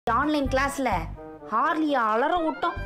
Online கிளாஸ்ல ஹார்லியா அலற விட்டோம்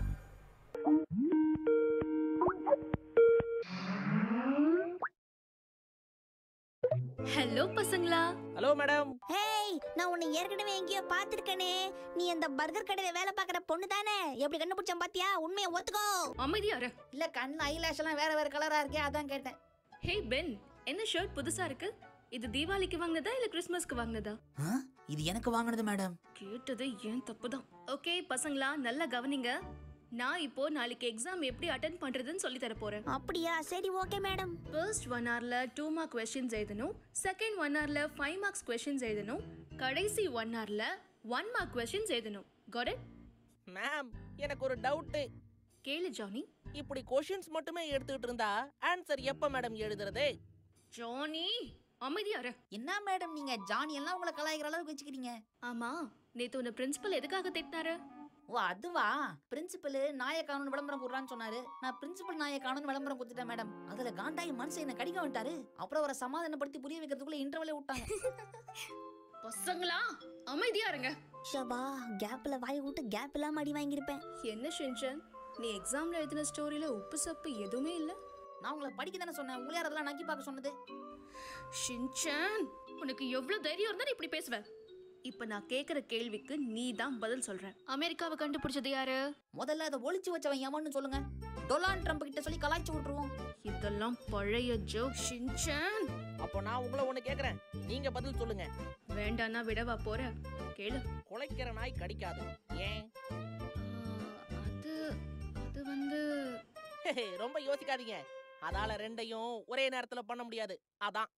ஹலோ பசங்களா ஹலோ மேடம் ஹேய் நான் உன்னை ஏற்கனவே எங்கேயோ பார்த்துருக்கனே நீ அந்த பர்கர் கடையில வேலை பார்க்குற பொண்ணு தானே எப்படி கண்டுபிடிச்சேன் பாத்தியா உண்மையை ஒத்துக்கோ அமைதியாரு இல்ல கண்ணு ஐலாஷ் எல்லாம் வேற வேற கலரா இருக்கே அதான் கேட்டேன் ஹே பென் என்ன ஷர்ட் புதுசா இருக்கு இது தீபாவளிக்கு வாங்கினதா இல்ல கிறிஸ்மஸ்க்கு வாங்கினதா இது எனக்கு வாங்கினது மேடம் கேட்டது ஏன் தப்புதான் ஓகே பசங்களா நல்லா கவனிங்க நான் இப்போ நாளைக்கு எக்ஸாம் எப்படி அட்டென்ட் பண்றதுன்னு சொல்லி தர போறேன் அப்படியா சரி ஓகே மேடம் ஃபர்ஸ்ட் ஒன் ஹவர்ல டூ மார்க் கொஸ்டின்ஸ் எழுதணும் செகண்ட் ஒன் ஹவர்ல ஃபைவ் மார்க்ஸ் கொஸ்டின்ஸ் எழுதணும் கடைசி ஒன் ஹவர்ல ஒன் மார்க் கொஸ்டின்ஸ் எழுதணும் got it மேம் எனக்கு ஒரு டவுட்டு கேளு ஜானி இப்படி கொஷின்ஸ் மட்டுமே எடுத்துக்கிட்டு இருந்தா ஆன்சர் எப்ப மேடம் எழுதுறது ஜானி அமைதியாரு என்ன மேடம் நீங்க ஜானி எல்லாம் உங்களை கலாய்க்கிற அளவுக்கு வச்சுக்கிறீங்க ஆமா நேத்து உன்னை பிரின்சிபல் எதுக்காக திட்டினாரு ஓ அதுவா பிரின்சிபல் நாய காணும் விளம்பரம் கொடுறான்னு சொன்னாரு நான் பிரின்சிபல் நாய காணும் விளம்பரம் கொடுத்துட்டேன் மேடம் அதுல காண்டாயி மனுஷன் என்ன கடிக்க வந்துட்டாரு அப்புறம் அவரை சமாதானப்படுத்தி புரிய வைக்கிறதுக்குள்ள இன்டர்வலே விட்டாங்க பசங்களா அமைதியா இருங்க ஷபா கேப்ல வாய் விட்டு கேப் இல்லாம அடி வாங்கியிருப்பேன் என்ன ஷின்சன் நீ எக்ஸாம்ல எழுதின ஸ்டோரியில உப்பு சப்பு எதுவுமே இல்ல நான் உங்களை படிக்க தானே சொன்னேன் உங்களை யார் அதெல்லாம் நக்கி பார்க்க சொன்னது ஷின்சன் உனக்கு எவ்வளவு தைரியம் இருந்தா நீ இப்படி பேசுவ இப்ப நான் கேக்குற கேள்விக்கு நீ தான் பதில் சொல்ற அமெரிக்காவை கண்டுபிடிச்சது யாரு முதல்ல அதை ஒளிச்சு வச்சவன் எவன்னு சொல்லுங்க டொனால்ட் ட்ரம்ப் கிட்ட சொல்லி கலாய்ச்சி விட்டுருவோம் இதெல்லாம் பழைய ஜோக் ஷின்சன் அப்போ நான் உங்களை ஒண்ணு கேக்குறேன் நீங்க பதில் சொல்லுங்க வேண்டானா விடவா போற கேளு குலைக்கிற நாய் கடிக்காது ஏன் ஆ, அது அது வந்து ரொம்ப யோசிக்காதீங்க அதால ரெண்டையும் ஒரே நேரத்துல பண்ண முடியாது அதான்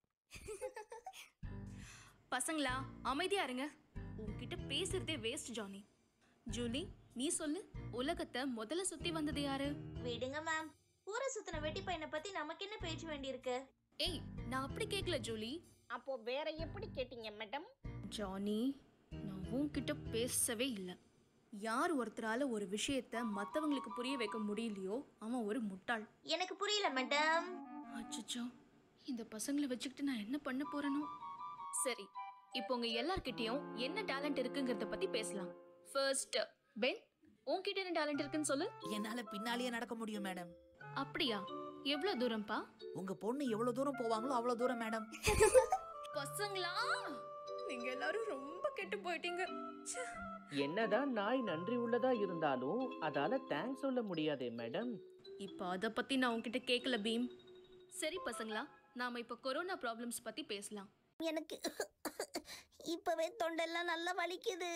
பசங்களா அமைதியா இருங்க உன்கிட்ட பேசுறதே வேஸ்ட் ஜானி ஜூலி நீ சொல்லு உலகத்தை முதல்ல சுத்தி வந்தது யாரு விடுங்க மேம் ஊரை சுத்தின வெட்டி பையனை பத்தி நமக்கு என்ன பேச்சு வேண்டியிருக்கு ஏய் நான் அப்படி கேட்கல ஜூலி அப்போ வேற எப்படி கேட்டீங்க மேடம் ஜானி நான் உன்கிட்ட பேசவே இல்லை யார் ஒருத்தரால ஒரு விஷயத்த மத்தவங்களுக்கு புரிய வைக்க முடியலையோ அவன் ஒரு முட்டாள் எனக்கு புரியல மேடம் அச்சச்சோ இந்த பசங்களை வச்சுக்கிட்டு நான் என்ன பண்ண போறேனோ சரி இப்போ உங்க எல்லார்கிட்டயும் என்ன டேலண்ட் இருக்குங்கிறத பத்தி பேசலாம் ஃபர்ஸ்ட் பென் உன்கிட்ட என்ன டேலண்ட் இருக்குன்னு சொல்லு என்னால பின்னாலேயே நடக்க முடியும் மேடம் அப்படியா எவ்வளவு தூரம்ப்பா உங்க பொண்ணு எவ்வளவு தூரம் போவாங்களோ அவ்வளவு தூரம் மேடம் பசங்களா நீங்க எல்லாரும் ரொம்ப கெட்டு போயிட்டீங்க ச்சே. என்னதான் நாய் நன்றி உள்ளதா இருந்தாலும் அதால தேங்க்ஸ் சொல்ல முடியாதே மேடம் இப்போ அதை பத்தி நான் உன்கிட்ட கேட்கல பீம் சரி பசங்களா நாம இப்போ கொரோனா ப்ராப்ளம்ஸ் பத்தி பேசலாம் எனக்கு இப்பவே தொண்டெல்லாம் நல்லா வலிக்குது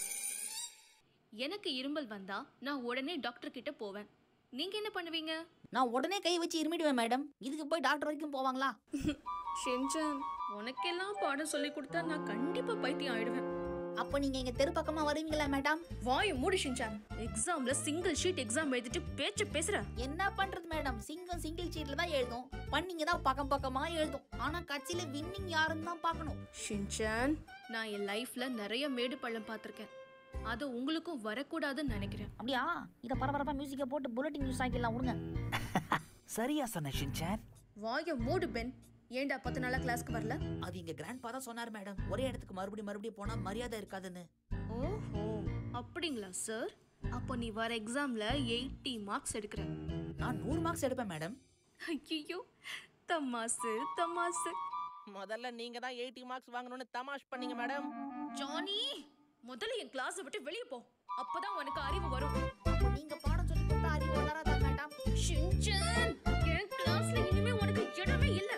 எனக்கு இருமல் வந்தா நான் உடனே டாக்டர் கிட்ட போவேன் நீங்க என்ன பண்ணுவீங்க நான் உடனே கை வச்சு இருமிடுவேன் மேடம் இதுக்கு போய் டாக்டர் வரைக்கும் போவாங்களா ஷென்சன் உனக்கெல்லாம் பாடம் சொல்லி கொடுத்தா நான் கண்டிப்பா பைத்தியம் ஆயிடுவேன் அப்ப நீங்க இங்க தெரு பக்கமா வருவீங்களா மேடம் வாய் மூடி ஷின்சான் எக்ஸாம்ல சிங்கிள் ஷீட் எக்ஸாம் எழுதிட்டு பேச்சு பேசுற என்ன பண்றது மேடம் சிங்கிள் சிங்கிள் சீட்ல தான் எழுதும் பண்ணிங்க தான் பக்கம் பக்கமா எழுதும் ஆனா கட்சியில வின்னிங் யாருன்னு தான் பார்க்கணும் ஷின்சான் நான் என் லைஃப்ல நிறைய மேடு பள்ளம் பார்த்திருக்கேன் அது உங்களுக்கும் வரக்கூடாதுன்னு நினைக்கிறேன் அப்படியா இத பரபரப்பா மியூசிக்க போட்டு புல்லட்டின் நியூஸ் ஆக்கிடலாம் விடுங்க சரியா சொன்ன ஷின்சான் வாய மூடு பென் ஏன்டா பத்து நாளா கிளாஸ்க்கு வரல அது எங்க கிராண்ட் தான் சொன்னார் மேடம் ஒரே இடத்துக்கு மறுபடியும் மறுபடியும் போனா மரியாதை இருக்காதுன்னு ஓஹோ அப்படிங்களா சார் அப்போ நீ வர எக்ஸாம்ல எயிட்டி மார்க்ஸ் எடுக்கிற நான் நூறு மார்க்ஸ் எடுப்பேன் மேடம் ஐயோ தமாசு தமாசு முதல்ல நீங்க தான் எயிட்டி மார்க்ஸ் வாங்கணும்னு தமாஷ் பண்ணீங்க மேடம் ஜானி முதல்ல என் கிளாஸை விட்டு வெளியே போ அப்பதான் உனக்கு அறிவு வரும் அப்போ நீங்க பாடம் சொல்லி கொடுத்தா அறிவு வளராதா மேடம் ஷின்சான் என் கிளாஸ்ல இனிமே உனக்கு இடமே இல்ல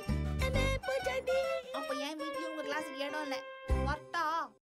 அப்ப என் வீட்லயும் உங்க கிளாஸுக்கு இடம் இல்ல வரட்டா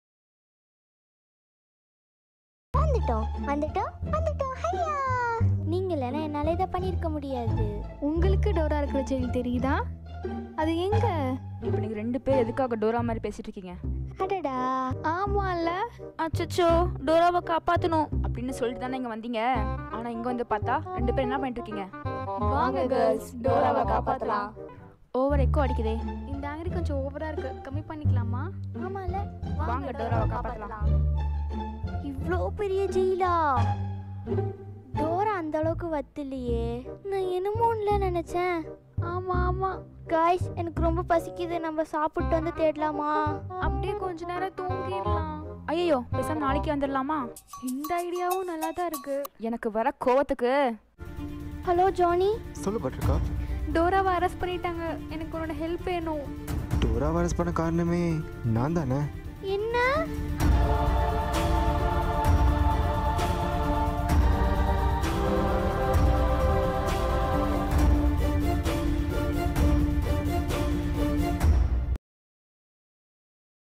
வந்துட்டோம் வந்துட்டோம் வந்துட்டோம் ஹையா நீங்க இல்லைன்னா என்னால இதை பண்ணியிருக்க முடியாது உங்களுக்கு டோரா இருக்கிற செடி தெரியுதா அது எங்க இப்போ நீங்க ரெண்டு பேர் எதுக்காக டோரா மாதிரி பேசிட்டு இருக்கீங்க அடடா ஆமால அச்சச்சோ டோராவை காப்பாத்தணும் அப்படின்னு சொல்லிட்டு தானே இங்க வந்தீங்க ஆனா இங்க வந்து பார்த்தா ரெண்டு பேர் என்ன பண்ணிட்டு இருக்கீங்க வாங்க கேர்ள்ஸ் டோராவை காப்பாத்தலாம் ஓவர் எக்கோ அடிக்குதே இந்த ஆங்கிரி கொஞ்சம் ஓவரா இருக்கு கம்மி பண்ணிக்கலாமா ஆமால வாங்க டோராவை காப்பாத்தலாம் இவ்வளோ பெரிய ஜெயிலா டோரா அந்த அளவுக்கு வத்துலையே நான் என்னமோன்ல நினைச்சேன் ஆமா ஆமா காய்ஸ் எனக்கு ரொம்ப பசிக்குது நம்ம சாப்பிட்டு வந்து தேடலாமா அப்படியே கொஞ்ச நேரம் தூங்கிடலாம் ஐயோ பேசாம நாளைக்கு வந்துடலாமா இந்த ஐடியாவும் நல்லா தான் இருக்கு எனக்கு வர கோவத்துக்கு ஹலோ ஜானி சொல்லு பட்டிருக்கா டோராவை அரெஸ்ட் பண்ணிட்டாங்க எனக்கு உன்னோட ஹெல்ப் வேணும் டோரா வைரஸ் பண்ண காரணமே நான் தானே என்ன